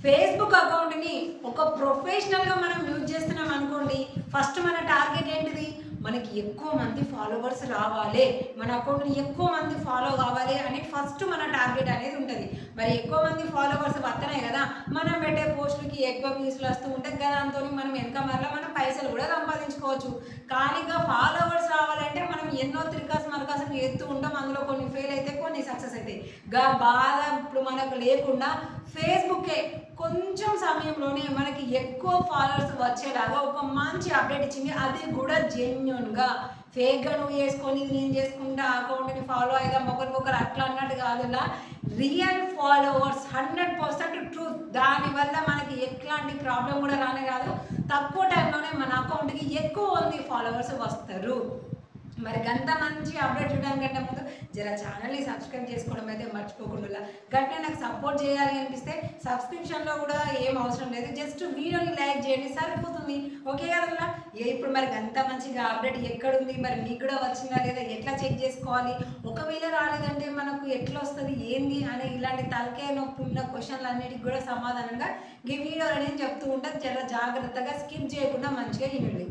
Facebook అకౌంట్ని ఒక ప్రొఫెషనల్గా మనం యూజ్ చేస్తున్నాం అనుకోండి ఫస్ట్ మన టార్గెట్ ఏంటిది మనకి ఎక్కువ మంది ఫాలోవర్స్ రావాలి మన అకౌంట్ని ఎక్కువ మంది ఫాలో కావాలి అని ఫస్ట్ మన టార్గెట్ అనేది ఉంటుంది మరి ఎక్కువ మంది ఫాలోవర్స్ వస్తున్నాయి కదా మనం పెట్టే పోస్టులకి ఎక్కువ వ్యూస్లు వస్తూ ఉంటే దాంతో మనం వెనక మరలా మనం పైసలు కూడా సంపాదించుకోవచ్చు కానీ ఇంకా ఫాలోవర్స్ రావాలంటే మనం ఎన్నో త్రికాస్ మరకాసం ఎత్తూ ఉంటాం అందులో కొన్ని ఫెయిల్ అయితే కొన్ని సక్సెస్ అవుతాయి గా బాధ ఇప్పుడు మనకు లేకుండా ఫేస్బుకే కొంచెం సమయంలోనే మనకి ఎక్కువ ఫాలోవర్స్ వచ్చేలాగా ఒక మంచి అప్డేట్ ఇచ్చింది అది కూడా జెన్యున్గా ఫేక్గా నువ్వు చేసుకొని ఇది నేను చేసుకుంటా అకౌంట్ని ఫాలో అయిదాం ఒకరికొకరు అట్లా అన్నట్టు కాదు real followers hundred percent truth దానివల్ల మనకి ఎట్లాంటి ప్రాబ్లం కూడా రానే రాదు తక్కువ టైంలోనే మన అకౌంట్కి ఎక్కువ మంది ఫాలోవర్స్ వస్తారు మరి గంత మంచి అప్డేట్ చూడడానికంటే ముందు జర ఛానల్ని సబ్స్క్రైబ్ చేసుకోవడం అయితే మర్చిపోకుండా గట్టిగా నాకు సపోర్ట్ చేయాలి అనిపిస్తే సబ్స్క్రిప్షన్లో కూడా ఏం అవసరం లేదు జస్ట్ వీడియోని లైక్ చేయండి సరిపోతుంది ఓకే కదా ఏ ఇప్పుడు మరి గంత మంచిగా అప్డేట్ ఎక్కడుంది మరి మీకు కూడా వచ్చిందా లేదా ఎట్లా చెక్ చేసుకోవాలి ఒకవేళ రాలేదంటే మనకు ఎట్లా వస్తుంది ఏంది అనే ఇలాంటి తలకే నొప్పి ఉన్న క్వశ్చన్లు అన్నిటికి కూడా సమాధానంగా ఈ వీడియో అనేది చెప్తూ ఉంటే జర జాగ్రత్తగా స్కిప్ చేయకుండా మంచిగా వినండి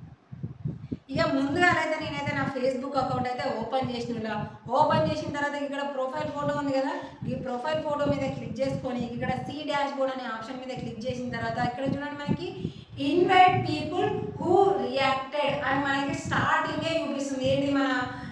ఇక ముందుగా అయితే నేనైతే నా ఫేస్బుక్ అకౌంట్ అయితే ఓపెన్ చేసిన ఓపెన్ చేసిన తర్వాత ఇక్కడ ప్రొఫైల్ ఫోటో ఉంది కదా ఈ ప్రొఫైల్ ఫోటో మీద క్లిక్ చేసుకొని ఇక్కడ సి డాష్ బోర్డ్ అనే ఆప్షన్ మీద క్లిక్ చేసిన తర్వాత ఇక్కడ చూడండి మనకి ఇన్వైట్ పీపుల్ హూ రియాక్టెడ్ అని మనకి స్టార్టింగే చూపిస్తుంది ఏంటి మన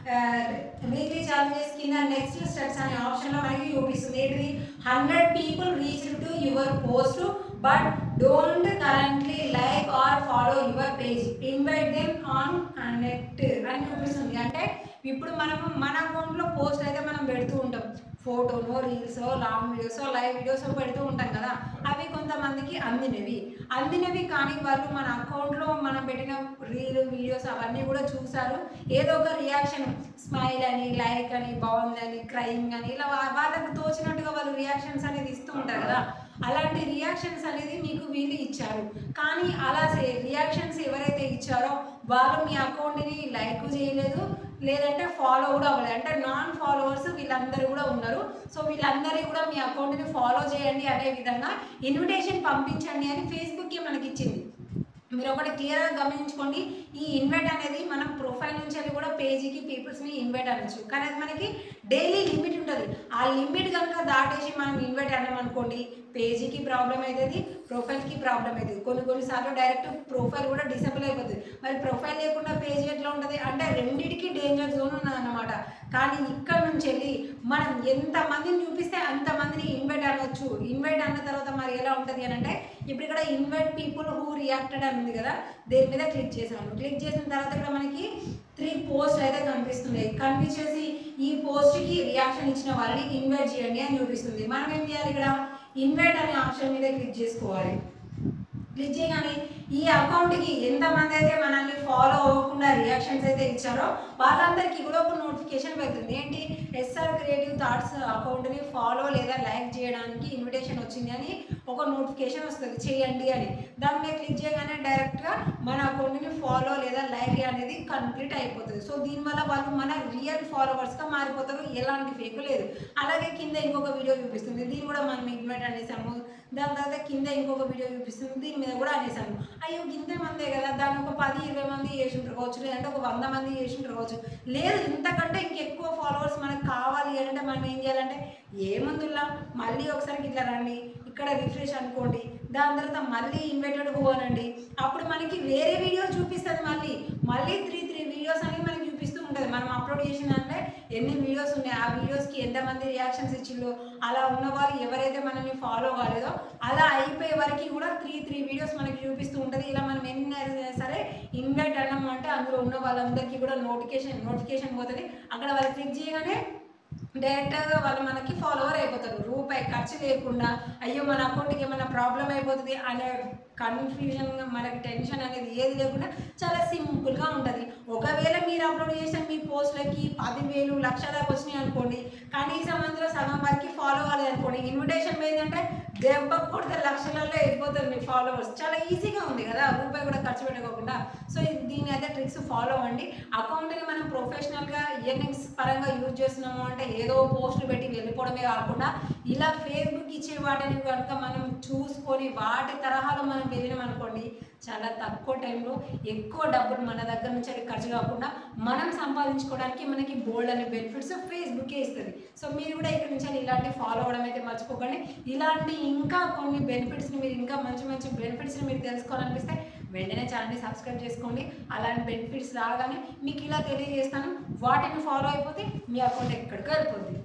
వీక్లీ ఛాలెంజెస్ కింద నెక్స్ట్ స్టెప్స్ అనే ఆప్షన్లో మనకి చూపిస్తుంది ఏంటిది hundred people reach to your post but don't currently like or follow your page invite them on connect అని చూపిస్తుంది అంటే ఇప్పుడు మనము మన అకౌంట్లో పోస్ట్ అయితే మనం పెడుతూ ఉంటాం ఫోటోనో reels long videos live videos పెడుతూ ఉంటాం కదా అవి కొంతమందికి అందినవి అందినవి కానీ వాళ్ళు మన అకౌంట్లో మనం పెట్టిన రీల్ వీడియోస్ అవన్నీ కూడా చూసారు ఏదో ఒక రియాక్షన్ స్మైల్ అని లైక్ అని బాగుందని క్రైమ్ అని ఇలా వా- వాళ్ళకు తోచినట్టుగా వాళ్ళు రియాక్షన్స్ అనేది ఇస్తూ ఉంటారు కదా అలాంటి రియాక్షన్స్ అనేది మీకు వీళ్ళు ఇచ్చారు కానీ అలా రియాక్షన్స్ ఎవరైతే ఇచ్చారో వాళ్ళు మీ అకౌంట్ని లైక్ చేయలేదు లేదంటే ఫాలో కూడా అవ్వలేదు అంటే నాన్ ఫాలోవర్స్ వీళ్ళందరూ కూడా ఉన్నారు సో వీళ్ళందరినీ కూడా మీ అకౌంట్ని ఫాలో చేయండి అనే విధంగా ఇన్విటేషన్ పంపించండి అని ఫేస్బుక్కి మనకి ఇచ్చింది మీరు ఒకటి క్లియర్గా గమనించుకోండి ఈ ఇన్వైట్ అనేది మనం ప్రొఫైల్ నుంచి వెళ్ళి కూడా పేజీకి పీపుల్స్ని ఇన్వైట్ అనొచ్చు కానీ అది మనకి డైలీ లిమిట్ ఉంటుంది ఆ లిమిట్ కనుక దాటేసి మనం ఇన్వైట్ అన్నామనుకోండి పేజీకి ప్రాబ్లం అవుతుంది ప్రొఫైల్కి ప్రాబ్లం అవుతుంది కొన్ని కొన్నిసార్లు డైరెక్ట్ ప్రొఫైల్ కూడా డిసేబుల్ అయిపోతుంది మరి ప్రొఫైల్ లేకుండా పేజీ ఎట్లా ఉంటుంది అంటే రెండింటికి డేంజర్ జోన్ ఉన్నదన్నమాట కానీ ఇక్కడ నుంచి వెళ్ళి మనం ఎంతమందిని చూపిస్తే అంతమందిని ఇన్వైట్ అనొచ్చు ఇన్వైట్ అన్న తర్వాత మరి ఎలా ఉంటుంది అని అంటే ఇప్పుడు ఇక్కడ ఇన్వైట్ పీపుల్ హూ రియాక్టెడ్ అని ఉంది కదా దేని మీద క్లిక్ చేసాము క్లిక్ చేసిన తర్వాత ఇక్కడ మనకి త్రీ పోస్ట్ అయితే కనిపిస్తున్నాయి కనిపించేసి ఈ పోస్ట్కి రియాక్షన్ ఇచ్చిన వాళ్ళని ఇన్వైట్ చేయండి అని చూపిస్తుంది మనం ఏం చేయాలి ఇక్కడ ఇన్వైట్ అనే ఆప్షన్ మీద క్లిక్ చేసుకోవాలి క్లిక్ చేయగానే ఈ అకౌంట్కి ఎంతమంది అయితే మనల్ని ఫాలో అవ్వకుండా రియాక్షన్స్ అయితే ఇచ్చారో వాళ్ళందరికీ కూడా ఒక నోటిఫికేషన్ వెళ్తుంది ఏంటి ఎస్ఆర్ క్రియేటివ్ థాట్స్ అకౌంట్ని ఫాలో లేదా లైక్ చేయడానికి ఇన్విటేషన్ వచ్చింది అని ఒక నోటిఫికేషన్ వస్తుంది చేయండి అని దాని మీద క్లిక్ చేయగానే డైరెక్ట్గా మన అకౌంట్ని ఫాలో లేదా లైక్ అనేది కంప్లీట్ అయిపోతుంది సో దీనివల్ల వాళ్ళు మన రియల్ ఫాలోవర్స్గా మారిపోతారు ఎలాంటి ఫేక్ లేదు అలాగే కింద ఇంకొక వీడియో చూపిస్తుంది దీన్ని కూడా మనం ఇన్వైట్ అనేసాము దాని తర్వాత కింద ఇంకొక వీడియో చూపిస్తుంది దీని మీద కూడా అనేసాము అయ్యో ఇంతే మందే కదా దాన్ని ఒక పది ఇరవై మంది చేసి ఉంటారు కావచ్చు లేదంటే ఒక వంద మంది చేసి ఉంటారు కావచ్చు లేదు ఇంతకంటే ఇంకెక్కువ ఫాలోవర్స్ మనకు కావాలి అని అంటే మనం ఏం చేయాలంటే ఏముందిలా మళ్ళీ ఒకసారి ఇట్లా రండి ఇక్కడ రిఫ్రెష్ అనుకోండి దాని తర్వాత మళ్ళీ ఇన్వైటెడ్ పోవాలండి అప్పుడు మనకి వేరే వీడియో చూపిస్తుంది మళ్ళీ మళ్ళీ త్రీ త్రీ వీడియోస్ అనేవి మనకి చూపిస్తూ ఉంటుంది మనం అప్లోడ్ చేసిన అంటే ఎన్ని వీడియోస్ ఉన్నాయి ఆ వీడియోస్కి ఎంతమంది రియాక్షన్స్ ఇచ్చిళ్ళు అలా ఉన్న వాళ్ళు ఎవరైతే మనల్ని ఫాలో కాలేదో అలా అయిపోయే వరకు కూడా త్రీ త్రీ వీడియోస్ మనకి చూపిస్తూ ఉంటుంది ఇలా మనం ఎన్ని అయినా సరే ఇన్వైట్ అన్నాము అంటే అందులో ఉన్న వాళ్ళందరికీ కూడా నోటిఫికేషన్ నోటిఫికేషన్ పోతుంది అక్కడ వాళ్ళు క్లిక్ చేయగానే డైరెక్ట్గా వాళ్ళు మనకి ఫాలోవర్ అయిపోతారు రూపాయి ఖర్చు లేకుండా అయ్యో మన అకౌంట్కి ఏమైనా ప్రాబ్లం అయిపోతుంది అనే కన్ఫ్యూజన్ మనకి టెన్షన్ అనేది ఏది లేకుండా చాలా సింపుల్గా ఉంటుంది ఒకవేళ మీరు అప్లోడ్ చేసిన మీ పోస్ట్లకి పదివేలు లక్ష దాకా వచ్చినాయి అనుకోండి కనీసం అందులో సగం వరకు ఫాలో అవ్వలేదు అనుకోండి ఇన్విటేషన్ ఏంటంటే దెబ్బ కొడితే లక్షలలో వెళ్ళిపోతుంది మీ ఫాలోవర్స్ చాలా ఈజీగా ఉంది కదా రూపాయి కూడా ఖర్చు పెట్టకోకుండా సో ఇది దీన్ని అయితే ట్రిక్స్ ఫాలో అవ్వండి అకౌంట్ని మనం ప్రొఫెషనల్గా ఇయర్నింగ్స్ పరంగా యూజ్ చేస్తున్నాము అంటే ఏదో పోస్టులు పెట్టి వెళ్ళిపోవడమే కాకుండా ఇలా ఫేస్బుక్ ఇచ్చే వాటిని కనుక మనం చూసుకొని వాటి తరహాలో మనం వెళ్ళినాం అనుకోండి చాలా తక్కువ టైంలో ఎక్కువ డబ్బులు మన దగ్గర నుంచి అది ఖర్చు కాకుండా మనం సంపాదించుకోవడానికి మనకి బోల్డ్ అనే బెనిఫిట్స్ ఫేస్బుకే ఇస్తుంది సో మీరు కూడా ఇక్కడ నుంచి ఇలాంటి ఫాలో అవ్వడం అయితే మర్చిపోకండి ఇలాంటి ఇంకా కొన్ని బెనిఫిట్స్ని మీరు ఇంకా మంచి మంచి బెనిఫిట్స్ని మీరు తెలుసుకోవాలనిపిస్తే వెంటనే ఛానల్ని సబ్స్క్రైబ్ చేసుకోండి అలాంటి బెనిఫిట్స్ రాగానే మీకు ఇలా తెలియజేస్తాను వాటిని ఫాలో అయిపోతే మీ అకౌంట్ ఎక్కడికి వెళ్ళిపోద్ది